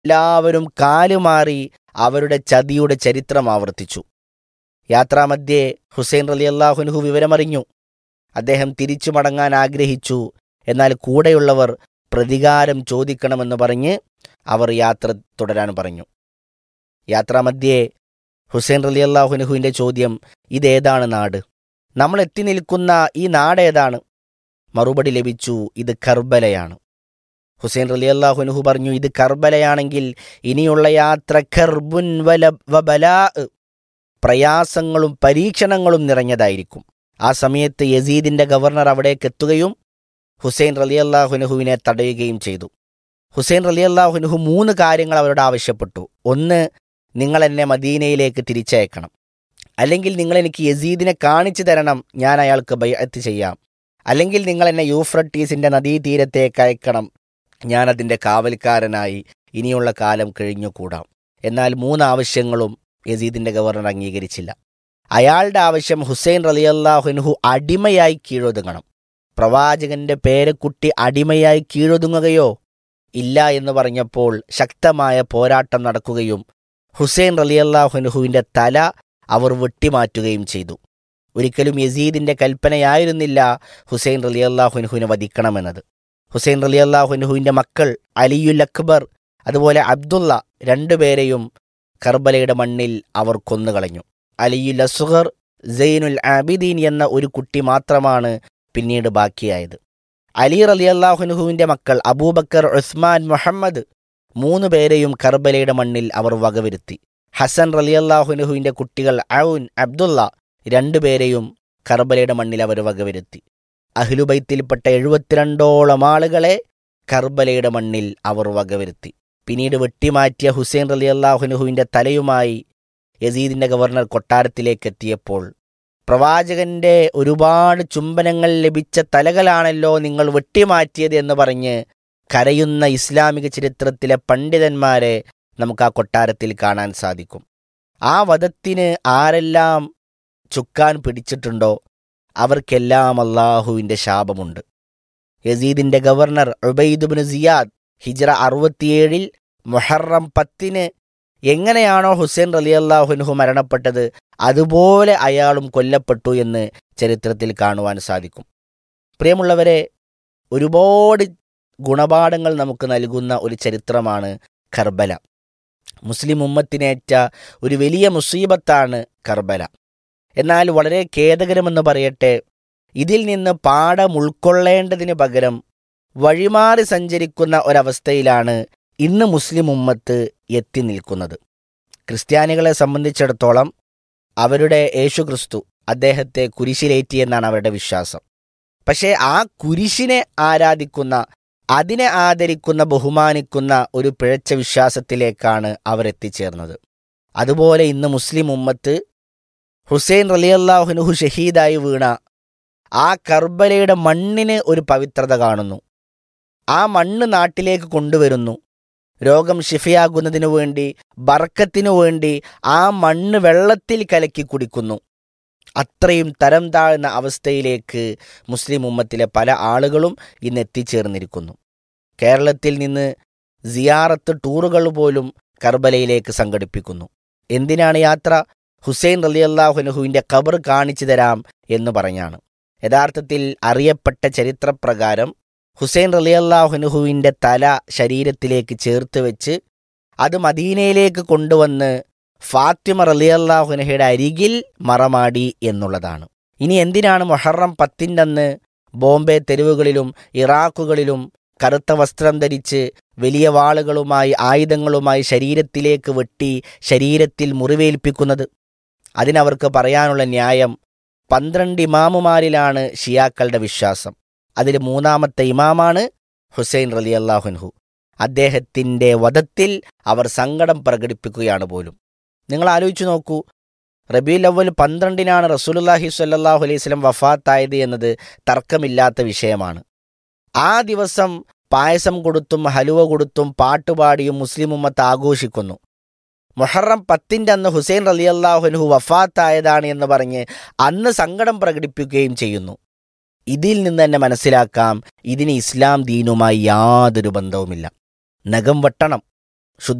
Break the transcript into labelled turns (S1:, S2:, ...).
S1: എല്ലാവരും കാലുമാറി അവരുടെ ചതിയുടെ ചരിത്രം ആവർത്തിച്ചു യാത്രാമധ്യേ ഹുസൈൻ റലി അള്ളാഹുൻഹു വിവരമറിഞ്ഞു അദ്ദേഹം തിരിച്ചു മടങ്ങാൻ ആഗ്രഹിച്ചു എന്നാൽ കൂടെയുള്ളവർ പ്രതികാരം ചോദിക്കണമെന്ന് പറഞ്ഞ് അവർ യാത്ര തുടരാൻ പറഞ്ഞു യാത്രാമധ്യേ ഹുസൈൻ റലി അള്ളാഹുനുഹുവിൻ്റെ ചോദ്യം ഇതേതാണ് നാട് നമ്മൾ എത്തി നിൽക്കുന്ന ഈ നാട് ഏതാണ് മറുപടി ലഭിച്ചു ഇത് കർബലയാണ് ഹുസൈൻ റലി അള്ളാഹുനുഹു പറഞ്ഞു ഇത് കർബലയാണെങ്കിൽ ഇനിയുള്ള യാത്ര ഖർബുൻ വല വബലാ പ്രയാസങ്ങളും പരീക്ഷണങ്ങളും നിറഞ്ഞതായിരിക്കും ആ സമയത്ത് യസീദിന്റെ ഗവർണർ അവിടേക്ക് എത്തുകയും ഹുസൈൻ റലി അള്ളാഹുനുഹുവിനെ തടയുകയും ചെയ്തു ഹുസൈൻ റലി അള്ളാഹുനുഹു മൂന്ന് കാര്യങ്ങൾ അവരോട് ആവശ്യപ്പെട്ടു ഒന്ന് നിങ്ങൾ എന്നെ മദീനയിലേക്ക് തിരിച്ചയക്കണം അല്ലെങ്കിൽ നിങ്ങൾ എനിക്ക് യസീദിനെ കാണിച്ചു തരണം ഞാൻ അയാൾക്ക് ബൈഅത്ത് ചെയ്യാം അല്ലെങ്കിൽ നിങ്ങൾ എന്നെ യൂഫ്രട്ടീസിന്റെ നദീതീരത്തേക്ക് അയക്കണം ഞാൻ അതിൻ്റെ കാവൽക്കാരനായി ഇനിയുള്ള കാലം കഴിഞ്ഞുകൂടാം എന്നാൽ മൂന്ന് ആവശ്യങ്ങളും യസീദിന്റെ ഗവർണർ അംഗീകരിച്ചില്ല അയാളുടെ ആവശ്യം ഹുസൈൻ റലിയല്ലാഹുൻഹു അടിമയായി കീഴൊതുങ്ങണം പ്രവാചകന്റെ പേരക്കുട്ടി അടിമയായി കീഴൊതുങ്ങുകയോ ഇല്ല എന്ന് പറഞ്ഞപ്പോൾ ശക്തമായ പോരാട്ടം നടക്കുകയും ഹുസൈൻ റലിയല്ലാഹുൻഹുവിന്റെ തല അവർ വെട്ടിമാറ്റുകയും ചെയ്തു ഒരിക്കലും യസീദിന്റെ കൽപ്പനയായിരുന്നില്ല ഹുസൈൻ റലിയല്ലാഹുൻഹുവിനെ വധിക്കണമെന്നത് ഹുസൈൻ റലിയല്ലാഹുൻഹുവിന്റെ മക്കൾ അലിയുൽ അക്ബർ അതുപോലെ അബ്ദുള്ള രണ്ടുപേരെയും കർബലയുടെ മണ്ണിൽ അവർ കൊന്നുകളഞ്ഞു അലിയുൽ അസുഹർ സൈനുൽ ആബിദീൻ എന്ന ഒരു കുട്ടി മാത്രമാണ് പിന്നീട് ബാക്കിയായത് അലി റലി അള്ളാഹുനുഹുവിന്റെ മക്കൾ അബൂബക്കർ ഉസ്മാൻ മുഹമ്മദ് മൂന്ന് പേരെയും കർബലയുടെ മണ്ണിൽ അവർ വകവരുത്തി ഹസൻ റലി അള്ളാഹുനുഹുവിന്റെ കുട്ടികൾ ഔൻ അബ്ദുള്ള രണ്ടുപേരെയും കർബലയുടെ മണ്ണിൽ അവർ വകവരുത്തി അഹ്ലുബൈത്തിൽപ്പെട്ട എഴുപത്തിരണ്ടോളം ആളുകളെ കർബലയുടെ മണ്ണിൽ അവർ വകവരുത്തി പിന്നീട് വെട്ടിമാറ്റിയ ഹുസൈൻ റലി അള്ളാഹുനുഹുവിന്റെ തലയുമായി യസീദിന്റെ ഗവർണർ കൊട്ടാരത്തിലേക്ക് എത്തിയപ്പോൾ പ്രവാചകന്റെ ഒരുപാട് ചുംബനങ്ങൾ ലഭിച്ച തലകളാണല്ലോ നിങ്ങൾ വെട്ടിമാറ്റിയത് എന്ന് പറഞ്ഞ് കരയുന്ന ഇസ്ലാമിക ചരിത്രത്തിലെ പണ്ഡിതന്മാരെ നമുക്ക് ആ കൊട്ടാരത്തിൽ കാണാൻ സാധിക്കും ആ വധത്തിന് ആരെല്ലാം ചുക്കാൻ പിടിച്ചിട്ടുണ്ടോ അവർക്കെല്ലാം അള്ളാഹുവിന്റെ ശാപമുണ്ട് യസീദിന്റെ ഗവർണർ ഉബൈദുബിന് സിയാദ് ഹിജ്റ അറുപത്തിയേഴിൽ മുഹറം പത്തിന് എങ്ങനെയാണോ ഹുസൈൻ റലി അള്ളാഹുൻഹു മരണപ്പെട്ടത് അതുപോലെ അയാളും കൊല്ലപ്പെട്ടു എന്ന് ചരിത്രത്തിൽ കാണുവാൻ സാധിക്കും പ്രിയമുള്ളവരെ ഒരുപാട് ഗുണപാഠങ്ങൾ നമുക്ക് നൽകുന്ന ഒരു ചരിത്രമാണ് കർബല മുസ്ലിം ഉമ്മത്തിനേറ്റ ഒരു വലിയ മുസീബത്താണ് കർബല എന്നാൽ വളരെ ഖേദകരമെന്ന് പറയട്ടെ ഇതിൽ നിന്ന് പാഠം ഉൾക്കൊള്ളേണ്ടതിന് പകരം വഴിമാറി സഞ്ചരിക്കുന്ന ഒരവസ്ഥയിലാണ് ഇന്ന് മുസ്ലിം ഉമ്മത്ത് എത്തി നിൽക്കുന്നത് ക്രിസ്ത്യാനികളെ സംബന്ധിച്ചിടത്തോളം അവരുടെ യേശു ക്രിസ്തു അദ്ദേഹത്തെ കുരിശിലേറ്റി എന്നാണ് അവരുടെ വിശ്വാസം പക്ഷേ ആ കുരിശിനെ ആരാധിക്കുന്ന അതിനെ ആദരിക്കുന്ന ബഹുമാനിക്കുന്ന ഒരു പിഴച്ച വിശ്വാസത്തിലേക്കാണ് അവർ എത്തിച്ചേർന്നത് അതുപോലെ ഇന്ന് മുസ്ലിം ഉമ്മത്ത് ഹുസൈൻ റലിയല്ലാഹുനുഹു ഷഹീദായി വീണ ആ കർബലയുടെ മണ്ണിന് ഒരു പവിത്രത കാണുന്നു ആ മണ്ണ് നാട്ടിലേക്ക് കൊണ്ടുവരുന്നു രോഗം ഷിഫയാകുന്നതിനു വേണ്ടി ബർക്കത്തിനു വേണ്ടി ആ മണ്ണ് വെള്ളത്തിൽ കലക്കി കുടിക്കുന്നു അത്രയും തരം താഴ്ന്ന അവസ്ഥയിലേക്ക് മുസ്ലിം ഉമ്മത്തിലെ പല ആളുകളും ഇന്ന് എത്തിച്ചേർന്നിരിക്കുന്നു കേരളത്തിൽ നിന്ന് സിയാറത്ത് ടൂറുകൾ പോലും കർബലയിലേക്ക് സംഘടിപ്പിക്കുന്നു എന്തിനാണ് യാത്ര ഹുസൈൻ റലി അള്ളാഹുനുഹുവിൻ്റെ ഖബർ കാണിച്ചു തരാം എന്ന് പറഞ്ഞാണ് യഥാർത്ഥത്തിൽ അറിയപ്പെട്ട ചരിത്രപ്രകാരം ഹുസൈൻ റലി അള്ളാഹുനുഹുവിൻ്റെ തല ശരീരത്തിലേക്ക് ചേർത്ത് വെച്ച് അത് മദീനയിലേക്ക് കൊണ്ടുവന്ന് ഫാത്തിമ റലി അള്ളാഹുനഹയുടെ അരികിൽ മറമാടി എന്നുള്ളതാണ് ഇനി എന്തിനാണ് മൊഹറം പത്തിൻ്റെ അന്ന് ബോംബെ തെരുവുകളിലും ഇറാഖുകളിലും കറുത്ത വസ്ത്രം ധരിച്ച് വലിയ വാളുകളുമായി ആയുധങ്ങളുമായി ശരീരത്തിലേക്ക് വെട്ടി ശരീരത്തിൽ മുറിവേൽപ്പിക്കുന്നത് അതിനവർക്ക് പറയാനുള്ള ന്യായം പന്ത്രണ്ട് ഇമാമുമാരിലാണ് ഷിയാക്കളുടെ വിശ്വാസം അതിൽ മൂന്നാമത്തെ ഇമാമാണ് ഹുസൈൻ റലി അള്ളാഹുൻഹു അദ്ദേഹത്തിൻ്റെ വധത്തിൽ അവർ സങ്കടം പ്രകടിപ്പിക്കുകയാണ് പോലും നിങ്ങൾ ആലോചിച്ചു നോക്കൂ റബീൽ അവൽ പന്ത്രണ്ടിനാണ് റസൂലുല്ലാഹി സ്വല്ലല്ലാഹു അലൈഹി സ്വലം വഫാത്തായത് എന്നത് തർക്കമില്ലാത്ത വിഷയമാണ് ആ ദിവസം പായസം കൊടുത്തും ഹലുവ കൊടുത്തും പാട്ടുപാടിയും മുസ്ലിം ഉമ്മത്ത് ആഘോഷിക്കുന്നു മൊഹറം പത്തിൻ്റെ അന്ന് ഹുസൈൻ റലി അള്ളാഹുനുഹു വഫാത്തായതാണ് എന്ന് പറഞ്ഞ് അന്ന് സങ്കടം പ്രകടിപ്പിക്കുകയും ചെയ്യുന്നു ഇതിൽ നിന്ന് തന്നെ മനസ്സിലാക്കാം ഇതിന് ഇസ്ലാം ദീനുമായി യാതൊരു ബന്ധവുമില്ല നഖം വെട്ടണം